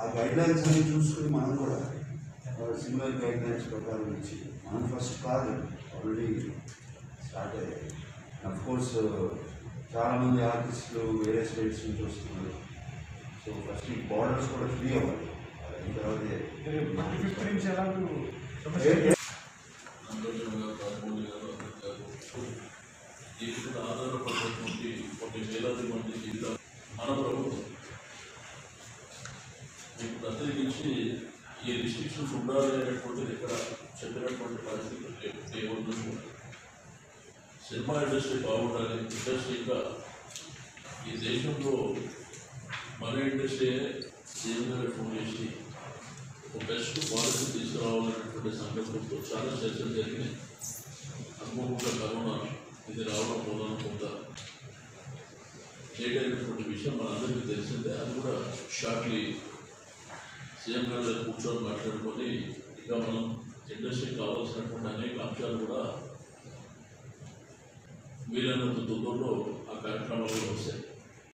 ఆ guide lines అన్ని చూసుకుని మనం కూడా సిమిలర్ గైడ్ లైన్స్ ప్రకారం ఇచ్చి మనం ఫస్ట్ కాదు ఆల్రెడీ స్టార్ట్ అయ్యాయి అఫ్ కోర్స్ చాలామంది ఆర్టిస్టులు వేరే స్టేట్స్ నుంచి వస్తున్నారు సో ఫస్ట్ ఈ బార్డర్స్ కూడా ఫ్రీ అవ్వాలి అయిన తర్వాతే ఫిఫ్త్ నుంచి ఎలాంటి ఏ- ఆందోళన గారు రాజమౌళి గారు అమిత్ గారు దీని మీద ఆధారపడినటువంటి కొన్ని వేలాది మంది జీవితాలు మన ప్రభుత్వం మీకు ప్రత్యేకించి ఈ రిస్ట్రిక్షన్స్ ఉండాలి అనేటువంటిది ఇక్కడ చెప్పినటువంటి పరిస్థితి లేవు దేవుళ్ళు కూడా. సినిమా ఇండస్ట్రీ బాగుండాలి ఇండస్ట్రీ ఇంకా ఈ దేశంలో మన ఇండస్ట్రీ సీఎం గారు ఫోన్ చేసి ఒక బెస్ట్ పాలసీ తీసుకురావాలనేటువంటి సంకల్పంతో చాలా చర్చలు జరిగినాయి అనుకోకుండా కరోనా ఇది రావడం మూలన కొంత లేట్ అయినటువంటి విషయం మనందరికీ తెలిసిందే అది కూడా షార్ట్లీ సీఎం గారి దగ్గర కూర్చొని మాట్లాడుకొని ఇంకా మనం ఇండస్ట్రీకి కావాల్సినటువంటి అనేక అంశాలు కూడా వీలైనంత తొందరలో ఆ కార్యక్రమం